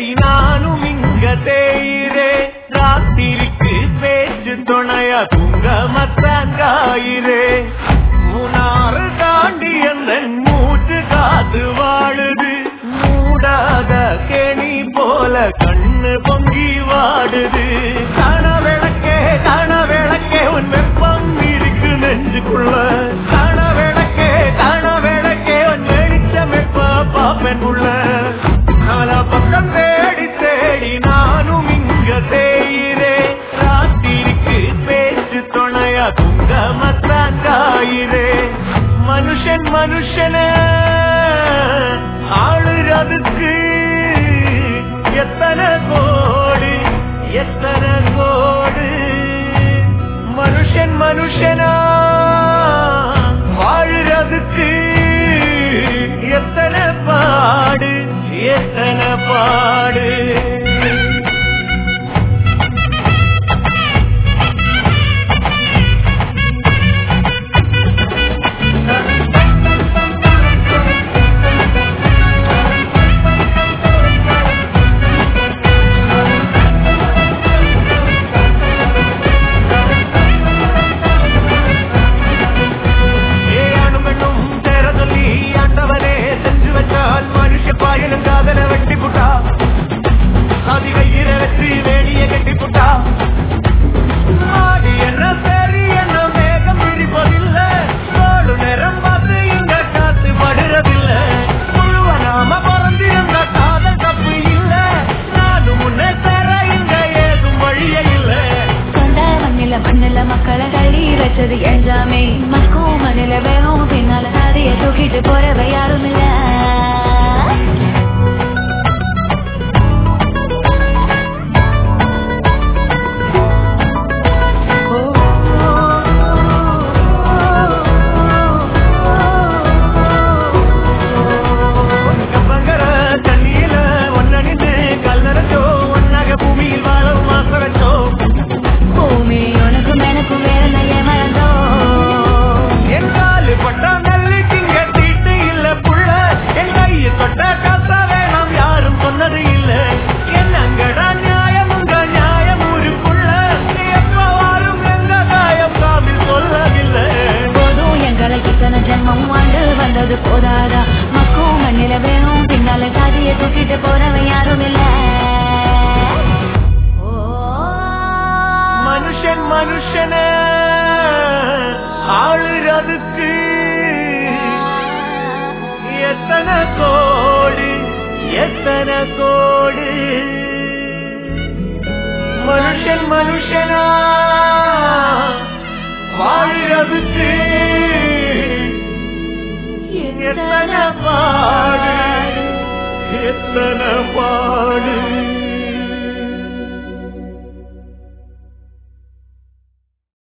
தேடி நானும் இங்க தேயிரே ராத்திரிக்கு பேச்சு துணையா தூங்க மத்தாங்காயிரே மூணாறு தாண்டி அந்த மூச்சு காத்து வாழுது மூடாத கேணி போல கண்ணு பொங்கி வாடுது காண விளக்கே காண விளக்கே உன் வெப்பம் இருக்கு நெஞ்சுக்குள்ள காண விளக்கே காண விளக்கே உன் வெளிச்சம் எப்ப பாப்பேன் உள்ள நாலா பக்கம் தேடி தேடி நானும் இங்க தேயிரே ராத்திரிக்கு பேச்சு துணையா துங்க மத்தாங்காயிரே மனுஷன் மனுஷன ஆளுறதுக்கு எத்தனை கோடி எத்தனை கோடு மனுஷன் மனுஷனா வாழுறதுக்கு எத்தனை பாடு எத்தனை பாடு ஏ ஆணும் பெண்ணும் சேர சொல்லி ஆண்டவனே செஞ்சு வச்சால் மனுஷ பாயலும் காதல வெட்டி புட்டா சாதி கையில வச்சு வேடிய கட்டி புட்டா ஆடி என்ன சரி என்ன மேகம் பிடிப்பதில்லை கோடு நேரம் பார்த்து இங்க காத்து படுறதில்லை முழுவ நாம பிறந்திருந்த காதல் தப்பு இல்ல நானும் முன்னே சேர இங்க ஏதும் வழியே இல்லை கொண்ட மண்ணில மண்ணில மக்களை தள்ளி வச்சது எல்லாமே மக்கும் மண்ணில வேகம் பின்னால அதைய தூக்கிட்டு போறவ யாரும் இல்ல கப்பங்கர தண்ணியில ஒன்னணிந்து கல்லறைச்சோ ஒன்னாக பூமியில் வாழும் மாசரச்சோ பூமி உனக்கும் எனக்கும் வேற நல்ல மறந்தோ என் காலு பட்டா நல்லிட்டிங்க தீட்டு இல்ல புள்ள என் கையை தொட்ட காசா வேணாம் யாரும் சொன்னது இல்ல என்னங்கடா நியாயம் உங்க நியாயம் ஊருக்குள்ள எப்ப வாரும் எங்க காயம் காமில் சொல்லவில்லை போதும் எங்களை இத்தனை ஜென்மம் வாழ்ந்து வந்தது போதாதா மக்கும் மண்ணில வேகம் பின்னால சாதிய தூக்கிட்டு போறவன் யாரும் இல்ல மனுஷன் மனுஷன ஆளுறதுக்கு எத்தனை கோடி எத்தனை கோடி மனுஷன் மனுஷனா வாழுறதுக்கு எத்தனை பாடு எத்தனை பாடு